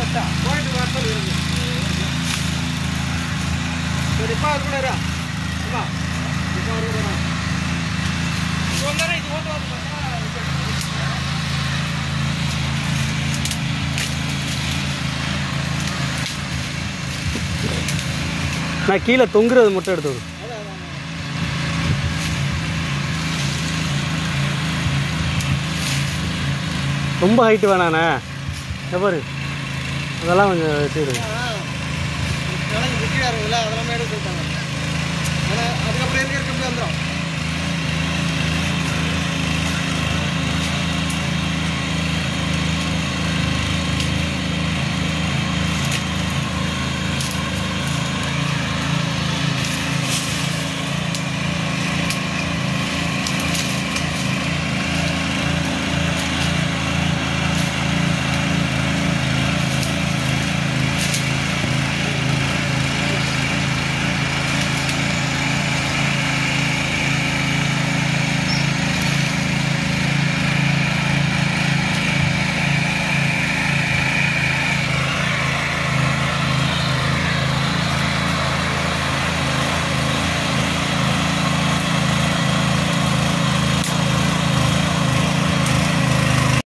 போயிட்டு வாசல் இருக்கு சரி இப்போ அது கூட அம்மா இப்போ அது கூட இது ஓட்டு வந்து நான் கீழே தொங்குறது மட்டும் எடுத்து விடு ரொம்ப ஹைட்டு வேணாண்ணே இங்க பாரு அதெல்லாம் கொஞ்சம் வச்சுரு விலைக்கு விற்கிறாருங்களா அதெல்லாம் எடுத்து கொடுத்தாங்க ஆனால் அதுக்கப்புறம் இருக்க இருக்க வந்துடும்